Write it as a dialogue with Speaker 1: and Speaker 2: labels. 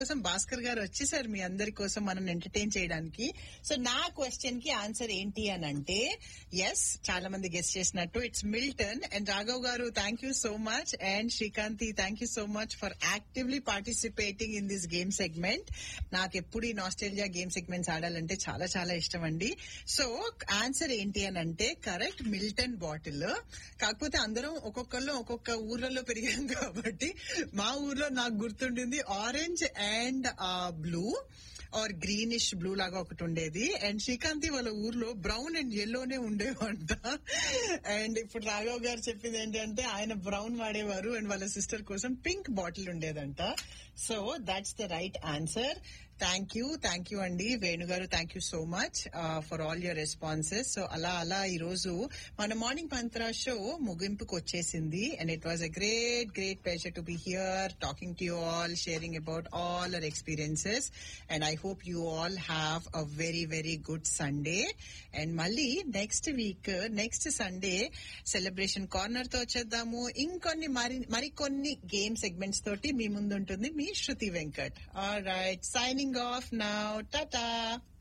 Speaker 1: కోసం భాస్కర్ గారు వచ్చేసారు మీ అందరి కోసం మనం ఎంటర్టైన్ చేయడానికి సో నా క్వశ్చన్ కి ఆన్సర్ ఏంటి అని అంటే ఎస్ చాలా మంది గెస్ట్ చేసినట్టు ఇట్స్ మిల్టన్ అండ్ రాఘవ్ గారు thank you so much and Srikanthi thank you so much for actively participating in this game segment నాకు ఎప్పుడు ఈ నాస్ట్రేలియా గేమ్ సెగ్మెంట్స్ ఆడాలంటే చాలా చాలా ఇష్టం అండి సో ఆన్సర్ ఏంటి అని అంటే కరెక్ట్ మిల్టన్ బాటిల్ కాకపోతే అందరం ఒక్కొక్కళ్ళు ఒక్కొక్క ఊర్లలో పెరిగాం కాబట్టి మా ఊర్లో నాకు గుర్తుండింది orange and blue or greenish blue లాగా ఒకటి ఉండేది అండ్ శ్రీకాంతి వాళ్ళ ఊర్లో బ్రౌన్ అండ్ ఎల్లోనే ఉండేవంట అండ్ ఇప్పుడు రాఘవ్ గారు చెప్పింది ఏంటంటే ఆయన బ్రౌన్ వాడేవారు అండ్ వాళ్ళ సిస్టర్ కోసం పింక్ బాటిల్ ఉండేదంట so that's the right answer thank you thank you అండి వేణు గారు thank you so much for all your responses so అలా అలా ఈ రోజు మన మార్నింగ్ పంత్రా షో ముగింపుకు వచ్చేసింది and it was a great great pleasure to be here talking to you all sharing about all our experiences and I hope you all have a very very good Sunday and మళ్ళీ next week next Sunday celebration corner తో వచ్చేద్దాము ఇంకొన్ని మరి మరికొన్ని game segments తోటి మీ ముందు ఉంటుంది మీ Shruti Venkat all right signing off now Tata